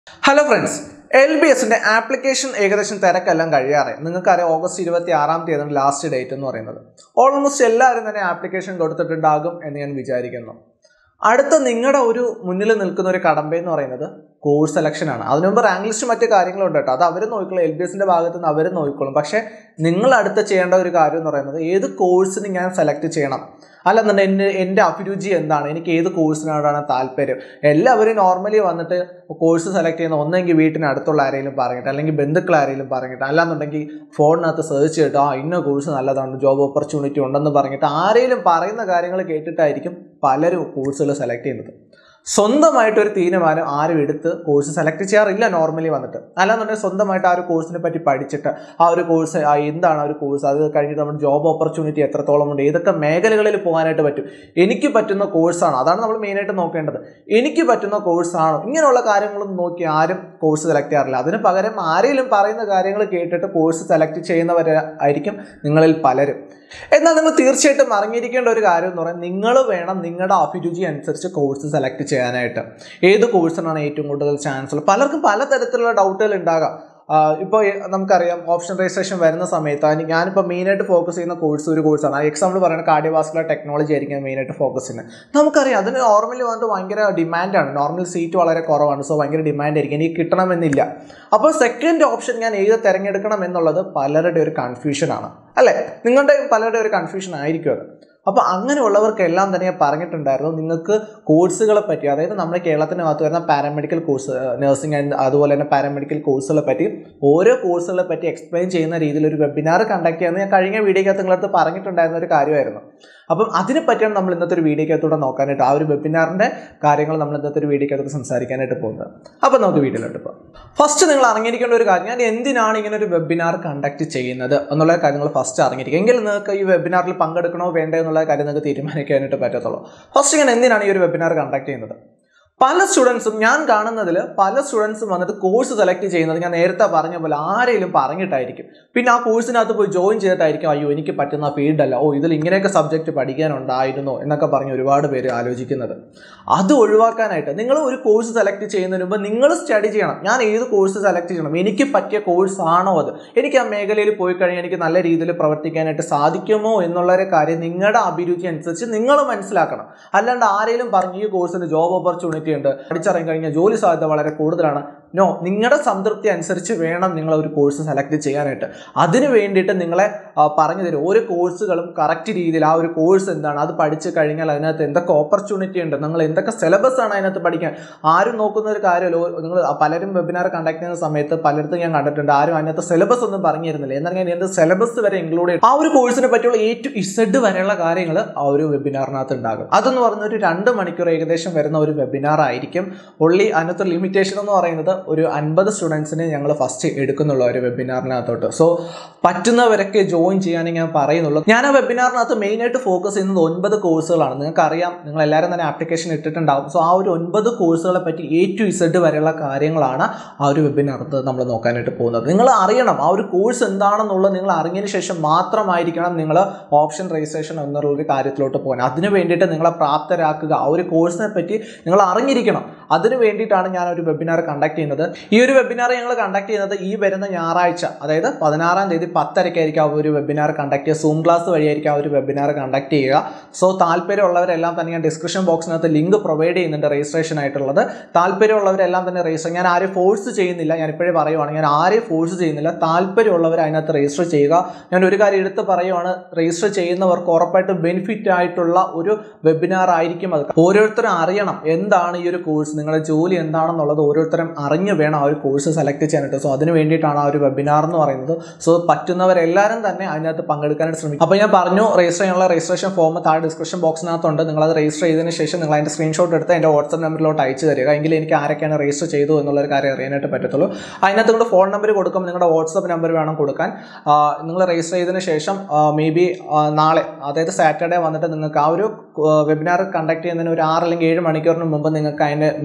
hello friends L B എസിന്റെ application ഏകദേശം തിരക്കെല്ലാം കഴിയാറെ നിങ്ങൾക്കറിയാം ഓഗസ്റ്റ് ഇരുപത്തി ആറാം തീയതിയാണ് ലാസ്റ്റ് ഡേറ്റ് എന്ന് പറയുന്നത് ഓൾമോസ്റ്റ് എല്ലാവരും തന്നെ ആപ്ലിക്കേഷൻ കൊടുത്തിട്ടുണ്ടാകും എന്ന് ഞാൻ വിചാരിക്കുന്നു അടുത്ത നിങ്ങളുടെ ഒരു മുന്നിൽ നിൽക്കുന്ന ഒരു കടമ്പ എന്ന് പറയുന്നത് കോഴ്സ് സെലക്ഷൻ ആണ് അതിനു മുമ്പ് റാങ്ക് ലിസ്റ്റ് മറ്റു കാര്യങ്ങളുണ്ട് കേട്ടോ അത് അവർ നോക്കിക്കോളും എൽ ബി എസിന്റെ ഭാഗത്ത് നിന്ന് അവർ നോക്കിക്കോളും പക്ഷേ നിങ്ങൾ അടുത്ത് ചെയ്യേണ്ട ഒരു കാര്യം എന്ന് പറയുന്നത് ഏത് കോഴ്സിന് ഞാൻ സെലക്ട് ചെയ്യണം അല്ലെന്നുണ്ടെങ്കിൽ എൻ്റെ എൻ്റെ അഭിരുചി എന്താണ് എനിക്ക് ഏത് കോഴ്സിനോടാണ് താല്പര്യം എല്ലാവരും നോർമലി വന്നിട്ട് കോഴ്സ് സെലക്ട് ചെയ്യുന്ന ഒന്നെങ്കിൽ വീട്ടിന് അടുത്തുള്ള ആരെങ്കിലും പറഞ്ഞിട്ട് അല്ലെങ്കിൽ ബന്ധുക്കൾ ആരെങ്കിലും പറഞ്ഞിട്ട് അല്ലാന്നുണ്ടെങ്കിൽ ഫോണിനകത്ത് സെർച്ച് ചെയ്തിട്ട് ആ ഇന്ന കോഴ്സ് നല്ലതാണ് ജോബ് ഓപ്പർച്യൂണിറ്റി ഉണ്ടെന്ന് പറഞ്ഞിട്ട് ആരെങ്കിലും പറയുന്ന കാര്യങ്ങൾ കേട്ടിട്ടായിരിക്കും പലരും കോഴ്സുകൾ സെലക്ട് ചെയ്യുന്നത് സ്വന്തമായിട്ട് ഒരു തീരുമാനം ആരും എടുത്ത് കോഴ്സ് സെലക്ട് ചെയ്യാറില്ല നോർമലി വന്നിട്ട് അല്ലാന്നുണ്ടെങ്കിൽ സ്വന്തമായിട്ട് ആ ഒരു കോഴ്സിനെ പറ്റി പഠിച്ചിട്ട് ആ ഒരു കോഴ്സ് എന്താണ് ആ ഒരു കോഴ്സ് അത് കഴിഞ്ഞിട്ട് നമ്മുടെ ജോബ് ഓപ്പർച്യൂണിറ്റി എത്രത്തോളം ഉണ്ട് ഏതൊക്കെ മേഖലകളിൽ പോകാനായിട്ട് പറ്റും എനിക്ക് പറ്റുന്ന കോഴ്സാണ് അതാണ് നമ്മൾ മെയിനായിട്ട് നോക്കേണ്ടത് എനിക്ക് പറ്റുന്ന കോഴ്സാണോ ഇങ്ങനെയുള്ള കാര്യങ്ങളൊന്നും നോക്കി ആരും കോഴ്സ് സെലക്ട് ചെയ്യാറില്ല അതിന് പകരം ആരെങ്കിലും പറയുന്ന കാര്യങ്ങൾ കേട്ടിട്ട് കോഴ്സ് സെലക്ട് ചെയ്യുന്നവരെ ആയിരിക്കും നിങ്ങളിൽ പലരും എന്നാൽ നിങ്ങൾ തീർച്ചയായിട്ടും അറിഞ്ഞിരിക്കേണ്ട ഒരു കാര്യം എന്ന് പറയുന്നത് നിങ്ങൾ വേണം നിങ്ങളുടെ അഭിരുചി അനുസരിച്ച് കോഴ്സ് സെലക്ട് ചെയ്യാനായിട്ട് ഏത് കോഴ്സിനാണ് ഏറ്റവും കൂടുതൽ ചാൻസ് ഉള്ളത് പലർക്കും പലതരത്തിലുള്ള ഡൗട്ടുകൾ ഉണ്ടാകാം ഇപ്പോൾ നമുക്കറിയാം ഓപ്ഷൻ രജിസ്ട്രേഷൻ വരുന്ന സമയത്ത് അതിന് ഞാനിപ്പോൾ മെയിനായിട്ട് ഫോക്കസ് ചെയ്യുന്ന കോഴ്സ് ഒരു കോഴ്സാണ് ആ എക്സാമ്പിൾ പറയുന്നത് കാർഡിയോവാസ്കുലർ ടെക്നോളജി ആയിരിക്കും മെയിനായിട്ട് ഫോക്കസ് ചെയ്യുന്നത് നമുക്കറിയാം അതിന് നോർമലി വന്നിട്ട് ഭയങ്കര ഡിമാൻഡാണ് നോർമൽ സീറ്റ് വളരെ കുറവാണ് സോ ഭയങ്കര ഡിമാൻഡ് ആയിരിക്കും എനിക്ക് കിട്ടണമെന്നില്ല അപ്പോൾ സെക്കൻഡ് ഓപ്ഷൻ ഞാൻ ഏത് തിരഞ്ഞെടുക്കണം എന്നുള്ളത് പലരുടെ ഒരു കൺഫ്യൂഷനാണ് അല്ലേ നിങ്ങളുടെ പലരുടെ ഒരു കൺഫ്യൂഷൻ ആയിരിക്കും അത് അപ്പോൾ അങ്ങനെയുള്ളവർക്കെല്ലാം തന്നെ ഞാൻ പറഞ്ഞിട്ടുണ്ടായിരുന്നു നിങ്ങൾക്ക് കോഴ്സുകളെ പറ്റി അതായത് നമ്മുടെ കേരളത്തിനകത്ത് വരുന്ന പാരാമെഡിക്കൽ കോഴ്സ് നഴ്സിംഗ് ആൻഡ് അതുപോലെ തന്നെ പാരാമെഡിക്കൽ കോഴ്സുകളെ പറ്റി ഓരോ കോഴ്സുകളെ പറ്റി എക്സ്പ്ലെയിൻ ചെയ്യുന്ന രീതിയിൽ ഒരു വെബിനാർ കണ്ടക്ട് ചെയ്യുന്നത് ഞാൻ കഴിഞ്ഞ വീഡിയോക്കകത്ത് നിങ്ങളടുത്ത് പറഞ്ഞിട്ടുണ്ടായിരുന്ന ഒരു കാര്യമായിരുന്നു അപ്പം അതിനെ പറ്റിയാണ് നമ്മൾ ഇന്നത്തെ ഒരു വീഡിയോക്കകത്തൂടെ നോക്കാനായിട്ട് ആ ഒരു വെബിനാറിൻ്റെ കാര്യങ്ങൾ നമ്മൾ ഇന്നത്തെ ഒരു വീഡിയോക്കകത്ത് സംസാരിക്കാനായിട്ട് പോകുന്നത് അപ്പോൾ നമുക്ക് വീഡിയോയിലോട്ട് പോകാം ഫസ്റ്റ് നിങ്ങൾ അറിഞ്ഞിരിക്കേണ്ട ഒരു കാര്യം ഞാൻ എന്തിനാണ് ഇങ്ങനെ ഒരു വെബിനാർ കണ്ടക്ട് ചെയ്യുന്നത് എന്നുള്ള കാര്യങ്ങൾ ഫസ്റ്റ് അറിഞ്ഞിരിക്കുക എങ്കിൽ നിങ്ങൾക്ക് ഈ വെബിനാറിൽ പങ്കെടുക്കണോ വേണ്ടോ എന്നുള്ള കാര്യം നിങ്ങൾക്ക് തീരുമാനിക്കാനായിട്ട് പറ്റത്തുള്ളൂ ഫസ്റ്റ് ഞാൻ എന്തിനാണ് ഈ ഒരു വെബിനാർ കണ്ടക്ട് ചെയ്യുന്നത് പല സ്റ്റുഡൻസും ഞാൻ കാണുന്നതിൽ പല സ്റ്റുഡൻസും വന്നിട്ട് കോഴ്സ് സെലക്ട് ചെയ്യുന്നത് ഞാൻ നേരത്തെ പറഞ്ഞ പോലെ ആരെങ്കിലും പറഞ്ഞിട്ടായിരിക്കും പിന്നെ ആ കോഴ്സിനകത്ത് പോയി ജോയിൻ ചെയ്തിട്ടായിരിക്കും അയ്യോ എനിക്ക് പറ്റുന്ന ഫീൽഡല്ല ഓ ഇതിൽ ഇങ്ങനെയൊക്കെ സബ്ജക്റ്റ് പഠിക്കാനുണ്ടായിരുന്നോ എന്നൊക്കെ പറഞ്ഞ് ഒരുപാട് പേര് ആലോചിക്കുന്നത് അത് ഒഴിവാക്കാനായിട്ട് നിങ്ങൾ ഒരു കോഴ്സ് സെലക്ട് ചെയ്യുന്നതിന് മുമ്പ് നിങ്ങൾ സ്റ്റഡി ചെയ്യണം ഞാൻ ഏത് കോഴ്സ് സെലക്ട് ചെയ്യണം എനിക്ക് പറ്റിയ കോഴ്സ് ആണോ അത് എനിക്ക് ആ മേഖലയിൽ പോയി കഴിഞ്ഞാൽ എനിക്ക് നല്ല രീതിയിൽ പ്രവർത്തിക്കാനായിട്ട് സാധിക്കുമോ എന്നുള്ള ഒരു കാര്യം നിങ്ങളുടെ അഭിരുചി അനുസരിച്ച് നിങ്ങൾ മനസ്സിലാക്കണം അല്ലാണ്ട് ആരെങ്കിലും പറഞ്ഞു ഈ കോഴ്സിന് ജോബ് ഓപ്പർച്യൂണിറ്റി ഉണ്ട് പഠിച്ചിറങ്ങി കഴിഞ്ഞാൽ ജോലി സാധ്യത വളരെ കൂടുതലാണ് നോ നിങ്ങളുടെ സംതൃപ്തി അനുസരിച്ച് വേണം നിങ്ങൾ ഒരു കോഴ്സ് സെലക്ട് ചെയ്യാനായിട്ട് അതിന് വേണ്ടിയിട്ട് നിങ്ങളെ പറഞ്ഞു തരും ഓരോ കോഴ്സുകളും കറക്റ്റ് രീതിയിൽ ആ ഒരു കോഴ്സ് എന്താണ് അത് പഠിച്ചു കഴിഞ്ഞാൽ അതിനകത്ത് എന്തൊക്കെ ഓപ്പർച്യൂണിറ്റി ഉണ്ട് നിങ്ങൾ എന്തൊക്കെ സിലബസ് ആണ് അതിനകത്ത് പഠിക്കാൻ ആരും നോക്കുന്ന ഒരു കാര്യമല്ല നിങ്ങൾ പലരും വെബിനാർ കണ്ടക്ട് ചെയ്യുന്ന സമയത്ത് പലയിടത്തും ഞാൻ കണ്ടിട്ടുണ്ട് ആരും അതിനകത്ത് സിലബസ് ഒന്നും പറഞ്ഞു തരുന്നില്ല എന്നാൽ ഞാൻ എന്ത് സിലബസ് വരെ ഇൻക്ലൂഡ് ചെയ്യും ആ ഒരു കോഴ്സിനെ പറ്റിയുള്ള എ ടു ഇസഡ് വരെയുള്ള കാര്യങ്ങൾ ആ ഒരു വെബിനാറിനകത്ത് ഉണ്ടാകും അതെന്ന് പറഞ്ഞ ഒരു രണ്ട് മണിക്കൂർ ഏകദേശം വരുന്ന ഒരു വെബിനാർ ആയിരിക്കും ഒള്ളി അതിനകത്ത് ലിമിറ്റേഷൻ എന്ന് പറയുന്നത് ഒരു അൻപത് സ്റ്റുഡൻസിനെ ഞങ്ങൾ ഫസ്റ്റ് എടുക്കുന്നുള്ളൂ ഒരു വെബിനാറിനകത്തോട്ട് സോ പറ്റുന്നവരൊക്കെ ജോയിൻ ചെയ്യാനേ ഞാൻ പറയുന്നുള്ളൂ ഞാൻ ആ വെബിനാറിനകത്ത് മെയിനായിട്ട് ഫോക്കസ് ചെയ്യുന്നത് ഒൻപത് കോഴ്സുകളാണ് നിങ്ങൾക്ക് അറിയാം നിങ്ങൾ എല്ലാവരും തന്നെ ആപ്ലിക്കേഷൻ ഇട്ടിട്ടുണ്ടാവും സോ ആ ഒരു ഒൻപത് കോഴ്സുകളെ പറ്റി എ ടു ഇസഡ് വരെയുള്ള കാര്യങ്ങളാണ് ആ ഒരു വെബിനാറിനകത്ത് നമ്മൾ നോക്കാനായിട്ട് പോകുന്നത് നിങ്ങൾ അറിയണം ആ ഒരു കോഴ്സ് എന്താണെന്നുള്ളത് നിങ്ങൾ അറിഞ്ഞതിന് ശേഷം മാത്രമായിരിക്കണം നിങ്ങൾ ഓപ്ഷൻ രജിസ്ട്രേഷൻ എന്നുള്ള ഒരു കാര്യത്തിലോട്ട് പോകാൻ അതിന് വേണ്ടിയിട്ട് നിങ്ങളെ പ്രാപ്തരാക്കുക ആ ഒരു കോഴ്സിനെ പറ്റി നിങ്ങൾ അറിഞ്ഞിരിക്കണം അതിന് വേണ്ടിയിട്ടാണ് ഞാൻ ഒരു വെബിനാർ കണ്ടക്ട് ചെയ്യുന്നത് ഈ ഒരു വെബിനാർ ഞങ്ങൾ കണ്ടക്ട് ചെയ്യുന്നത് ഈ വരുന്ന ഞായറാഴ്ച അതായത് പതിനാറാം തീയതി പത്തരയ്ക്കായിരിക്കും ആ ഒരു വെബിനാർ കണ്ടക്ട് ചെയ്യുക സൂം ക്ലാസ് വഴിയായിരിക്കും ആ ഒരു വെബിനാർ കണ്ടക്ട് ചെയ്യുക സോ താല്പര്യമുള്ളവരെല്ലാം തന്നെ ഞാൻ ഡിസ്ക്രിപ്ഷൻ ബോക്സിനകത്ത് ലിങ്ക് പ്രൊവൈഡ് ചെയ്യുന്നുണ്ട് രജിസ്ട്രേഷൻ ആയിട്ടുള്ളത് താല്പര്യമുള്ളവരെല്ലാം തന്നെ രജിസ്റ്റർ ഞാൻ ആരെയും ഫോഴ്സ് ചെയ്യുന്നില്ല ഞാൻ ഇപ്പോഴേ പറയുവാണ് ഞാൻ ആരെയും ഫോഴ്സ് ചെയ്യുന്നില്ല താല്പര്യമുള്ളവർ അതിനകത്ത് രജിസ്റ്റർ ചെയ്യുക ഞാൻ ഒരു കാര്യം എടുത്ത് പറയുവാണ് രജിസ്റ്റർ ചെയ്യുന്നവർക്ക് ഉറപ്പായിട്ടും ബെനിഫിറ്റ് ആയിട്ടുള്ള ഒരു വെബിനാർ ആയിരിക്കും അത് ഓരോരുത്തരും അറിയണം എന്താണ് ഈ ഒരു കോഴ്സ് നിങ്ങളുടെ ജോലി എന്താണെന്നുള്ളത് ഓരോരുത്തരും അറിഞ്ഞു വേണം ആ ഒരു കോഴ്സ് സെലക്ട് ചെയ്യാനായിട്ട് സോ അതിന് വേണ്ടിയിട്ടാണ് ആ ഒരു വെബിനാർ എന്ന് പറയുന്നത് സോ പറ്റുന്നവരെല്ലാവരും തന്നെ അതിനകത്ത് പങ്കെടുക്കാനായിട്ട് ശ്രമിക്കും അപ്പോൾ ഞാൻ പറഞ്ഞു രജിസ്റ്റർ ചെയ്യാനുള്ള രജിസ്ട്രേഷൻ ഫോം താഴെ ഡിസ്ക്രിപ്ഷൻ ബോക്സിനകത്തുണ്ട് നിങ്ങൾ അത് രജിസ്റ്റർ ചെയ്തതിന് ശേഷം നിങ്ങൾ അതിൻ്റെ സ്ക്രീൻഷോട്ട് എടുത്ത് എൻ്റെ വാട്സ്ആപ്പ് നമ്പറിലോട്ട് അയച്ചു തരിക എങ്കിൽ എനിക്ക് ആരൊക്കെയാണ് രജിസ്റ്റർ ചെയ്തു എന്നുള്ളൊരു കാര്യം അറിയാനായിട്ട് പറ്റത്തുള്ളൂ അതിനകത്ത് നിങ്ങളുടെ ഫോൺ നമ്പർ കൊടുക്കും നിങ്ങളുടെ വാട്സ്ആപ്പ് നമ്പർ വേണം കൊടുക്കാൻ നിങ്ങൾ രജിസ്റ്റർ ചെയ്തതിന് ശേഷം മേ ബി നാളെ അതായത് സാറ്റർഡേ വന്നിട്ട് നിങ്ങൾക്ക് ആ ഒരു വെബിനാർ കണ്ടക്ട് ചെയ്യുന്നതിന് ഒരു ആറ് അല്ലെങ്കിൽ ഏഴ് മണിക്കൂറിന് മുമ്പ് നിങ്ങൾക്ക് അതിൻ്റെ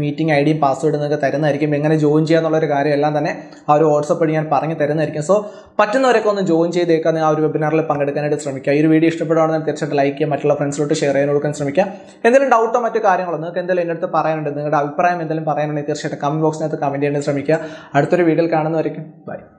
മീറ്റിംഗ് ഐ ഡിയും പാസ്വേഡും നിങ്ങൾക്ക് തരുന്നതായിരിക്കും എങ്ങനെ ജോയിൻ ചെയ്യുക എന്നുള്ളൊരു കാര്യം എല്ലാം തന്നെ ആ ഒരു വാട്സപ്പ് വഴി ഞാൻ പറഞ്ഞു തരുന്നതായിരിക്കും സോ പറ്റുന്നവരൊക്കെ ഒന്ന് ജോയിൻ ചെയ്തേക്കാൻ ആ ഒരു വെബിനാറിൽ പങ്കെടുക്കാനായിട്ട് ശ്രമിക്കുക ഈ ഒരു വീഡിയോ ഇഷ്ടപ്പെടുകയാണെങ്കിൽ തീർച്ചയായിട്ടും ലൈക്ക് ചെയ്യുക മറ്റുള്ള ഫ്രണ്ട്സിലോട്ട് ഷെയർ ചെയ്യാൻ കൊടുക്കാൻ ശ്രമിക്കുക എന്തെങ്കിലും ഡൗട്ടോ മറ്റു കാര്യങ്ങളോ നിങ്ങൾക്ക് എന്തെങ്കിലും എൻ്റെ അടുത്ത് പറയാനുണ്ട് നിങ്ങളുടെ അഭിപ്രായം എന്തെങ്കിലും പറയാനുണ്ടെങ്കിൽ തീർച്ചയായിട്ടും കമന്റ് ബോക്സിനകത്ത് കമന്റ് ചെയ്യാൻ ശ്രമിക്കുക അടുത്തൊരു വീഡിയോയിൽ കാണുന്നവരേക്കും ബൈ